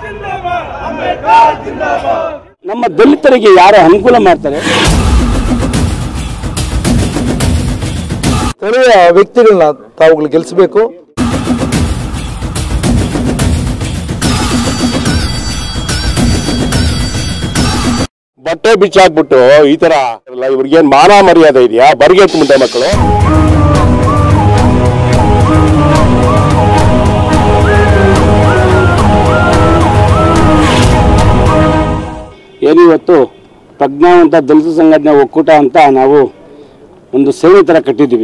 ನಮ್ಮ ದಲಿತರಿಗೆ ಯಾರು ಅನುಕೂಲ ಮಾಡ್ತಾರೆ ಸ್ಥಳೀಯ ವ್ಯಕ್ತಿಗಳನ್ನ ತಾವುಗಳು ಗೆಲ್ಲಿಸಬೇಕು ಬಟ್ಟೆ ಬಿಚ್ಚಾಕ್ಬಿಟ್ಟು ಈ ತರ ಇವ್ರಿಗೇನ್ ಮಾನ ಮರ್ಯಾದೆ ಇದೆಯಾ ಬರ್ಗೆಟ್ ಮುಂದೆ ಮಕ್ಕಳು ಏನು ಇವತ್ತು ಪ್ರಜ್ಞಾವಂತ ದಲಿತ ಸಂಘಟನೆ ಒಕ್ಕೂಟ ಅಂತ ನಾವು ಒಂದು ಸೇವೆ ಥರ ಕಟ್ಟಿದ್ದೀವಿ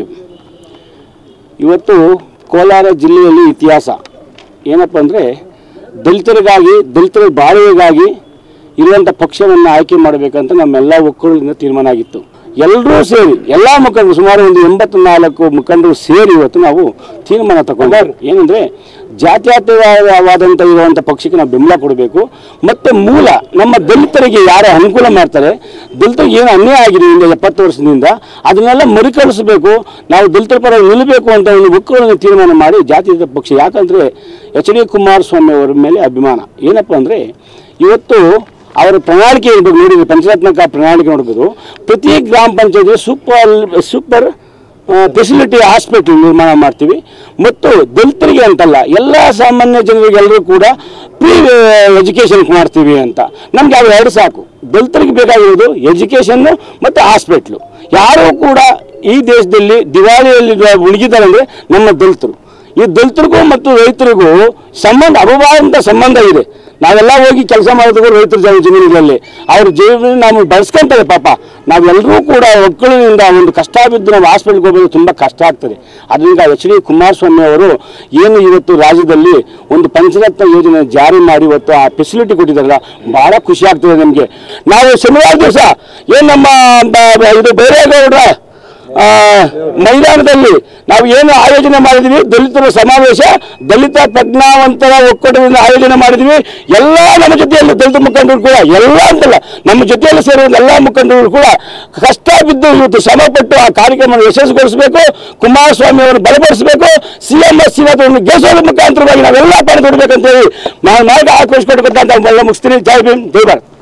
ಇವತ್ತು ಕೋಲಾರ ಜಿಲ್ಲೆಯಲ್ಲಿ ಇತಿಹಾಸ ಏನಪ್ಪ ಅಂದರೆ ದಲಿತರಿಗಾಗಿ ದಲಿತರ ಬಾಳಿಗೆಗಾಗಿ ಇರುವಂಥ ಪಕ್ಷವನ್ನು ಆಯ್ಕೆ ಮಾಡಬೇಕಂತ ನಮ್ಮೆಲ್ಲ ಒಕ್ಕೂಟದಿಂದ ತೀರ್ಮಾನ ಆಗಿತ್ತು ಎಲ್ಲರೂ ಸೇರಿ ಎಲ್ಲ ಮುಖಂಡರು ಸುಮಾರು ಒಂದು ಎಂಬತ್ತು ನಾಲ್ಕು ಮುಖಂಡರು ಸೇರಿ ಇವತ್ತು ನಾವು ತೀರ್ಮಾನ ತಗೊಂಡು ಏನಂದರೆ ಜಾತ್ಯತೀತವಾದಂಥ ಇರುವಂಥ ಪಕ್ಷಕ್ಕೆ ನಾವು ಬೆಂಬಲ ಕೊಡಬೇಕು ಮತ್ತು ಮೂಲ ನಮ್ಮ ದಲಿತರಿಗೆ ಯಾರು ಅನುಕೂಲ ಮಾಡ್ತಾರೆ ದಲಿತರಿಗೆ ಏನು ಅನ್ಯಾಯ ಆಗಿದೆ ಇಂದ ಎಪ್ಪತ್ತು ವರ್ಷದಿಂದ ಅದನ್ನೆಲ್ಲ ಮರುಕಳಿಸಬೇಕು ನಾವು ದಲಿತರ ಪರ ನಿಲ್ಲಬೇಕು ಅಂತ ಒಂದು ಒಕ್ಕೂಟದ ತೀರ್ಮಾನ ಮಾಡಿ ಜಾತ್ಯತೀತ ಪಕ್ಷ ಯಾಕಂದರೆ ಎಚ್ ಡಿ ಕುಮಾರಸ್ವಾಮಿ ಅವರ ಮೇಲೆ ಅಭಿಮಾನ ಏನಪ್ಪ ಅಂದರೆ ಇವತ್ತು ಅವರ ಪ್ರಣಾಳಿಕೆ ಇರ್ಬೇಕು ನೋಡಿದ್ರೆ ಪಂಚರತ್ನಕ ಪ್ರಣಾಳಿಕೆ ನೋಡ್ಬೋದು ಪ್ರತಿ ಗ್ರಾಮ ಪಂಚಾಯತಿ ಸೂಪರ್ ಸೂಪರ್ ಫೆಸಿಲಿಟಿ ಹಾಸ್ಪಿಟಲ್ ನಿರ್ಮಾಣ ಮಾಡ್ತೀವಿ ಮತ್ತು ದಲಿತರಿಗೆ ಅಂತಲ್ಲ ಎಲ್ಲ ಸಾಮಾನ್ಯ ಜನರಿಗೆಲ್ಲರೂ ಕೂಡ ಫ್ರೀ ಎಜುಕೇಷನ್ ಮಾಡ್ತೀವಿ ಅಂತ ನಮ್ಗೆ ಅವು ಎರಡು ಸಾಕು ದಲಿತರಿಗೆ ಬೇಕಾಗಿರೋದು ಎಜುಕೇಷನ್ನು ಮತ್ತು ಹಾಸ್ಪಿಟ್ಲು ಯಾರೂ ಕೂಡ ಈ ದೇಶದಲ್ಲಿ ದಿವಾಳಿಯಲ್ಲಿ ಉಣಗಿದ್ದಾರೆ ಅಂದರೆ ನಮ್ಮ ದಲಿತರು ಈ ದಲಿತರಿಗೂ ಮತ್ತು ರೈತರಿಗೂ ಸಂಬಂಧ ಅಭಾವಂತ ಸಂಬಂಧ ಇದೆ ನಾವೆಲ್ಲ ಹೋಗಿ ಕೆಲಸ ಮಾಡೋದಕ್ಕೂ ರೈತರ ಜನ ಜಮೀನುಗಳಲ್ಲಿ ಅವ್ರ ಜೀವನ ನಾವು ಬಳಸ್ಕೊಂತಾರೆ ಪಾಪ ನಾವೆಲ್ಲರೂ ಕೂಡ ಒಕ್ಕಲಿನಿಂದ ಒಂದು ಕಷ್ಟ ಬಿದ್ದು ನಾವು ಹಾಸ್ಪಿಟ್ಲ್ಗೆ ಹೋಗೋದು ತುಂಬ ಕಷ್ಟ ಆಗ್ತದೆ ಅದರಿಂದ ಎಚ್ ಡಿ ಕುಮಾರಸ್ವಾಮಿ ಅವರು ಏನು ಇವತ್ತು ರಾಜ್ಯದಲ್ಲಿ ಒಂದು ಪಂಚರತ್ನ ಯೋಜನೆ ಜಾರಿ ಮಾಡಿ ಇವತ್ತು ಆ ಫೆಸಿಲಿಟಿ ಕೊಟ್ಟಿದ್ದಾರಲ್ಲ ಬಹಳ ಖುಷಿ ಆಗ್ತದೆ ನಮಗೆ ನಾವು ಶನಿವಾರ ದಿವಸ ಏನು ನಮ್ಮ ಬ- ಬ- ಇದು ಬೈರೇಗೌಡರ ಆ, ಮೈದಾನದಲ್ಲಿ ನಾವು ಏನು ಆಯೋಜನೆ ಮಾಡಿದ್ವಿ ದಲಿತರ ಸಮಾವೇಶ ದಲಿತ ಪ್ರಜ್ಞಾವಂತರ ಒಕ್ಕೂಟದಿಂದ ಆಯೋಜನೆ ಮಾಡಿದ್ವಿ ಎಲ್ಲ ನಮ್ಮ ಜೊತೆಯಲ್ಲಿ ದಲಿತ ಮುಖಂಡರು ಕೂಡ ಎಲ್ಲ ಅಂತಲ್ಲ ನಮ್ಮ ಜೊತೆಯಲ್ಲಿ ಸೇರುವ ಎಲ್ಲ ಮುಖಂಡರು ಕೂಡ ಕಷ್ಟ ಬಿದ್ದು ಇವತ್ತು ಶ್ರಮಪಟ್ಟು ಆ ಕಾರ್ಯಕ್ರಮ ಯಶಸ್ವಿಗೊಳಿಸಬೇಕು ಕುಮಾರಸ್ವಾಮಿ ಅವರನ್ನು ಬಲಪಡಿಸಬೇಕು ಸಿ ಎಂ ಎಸ್ ಶ್ರೀನಾಥ್ ಗೆಲ್ಲಿಸೋದ್ರ ಮುಖಾಂತರವಾಗಿ ನಾವೆಲ್ಲ ಪಡೆದುಕೊಡ್ಬೇಕಂತ ಹೇಳಿ ನಾನು ಮಾರ್ಗ ಆಕ್ರೋಶ ಕೊಡ್ಬೇಕಂತ ಎಲ್ಲ ಮುಗಿಸ್ತೀನಿ ಜೈ ಭೀಮ್ ಜೈ ಭಾರತ್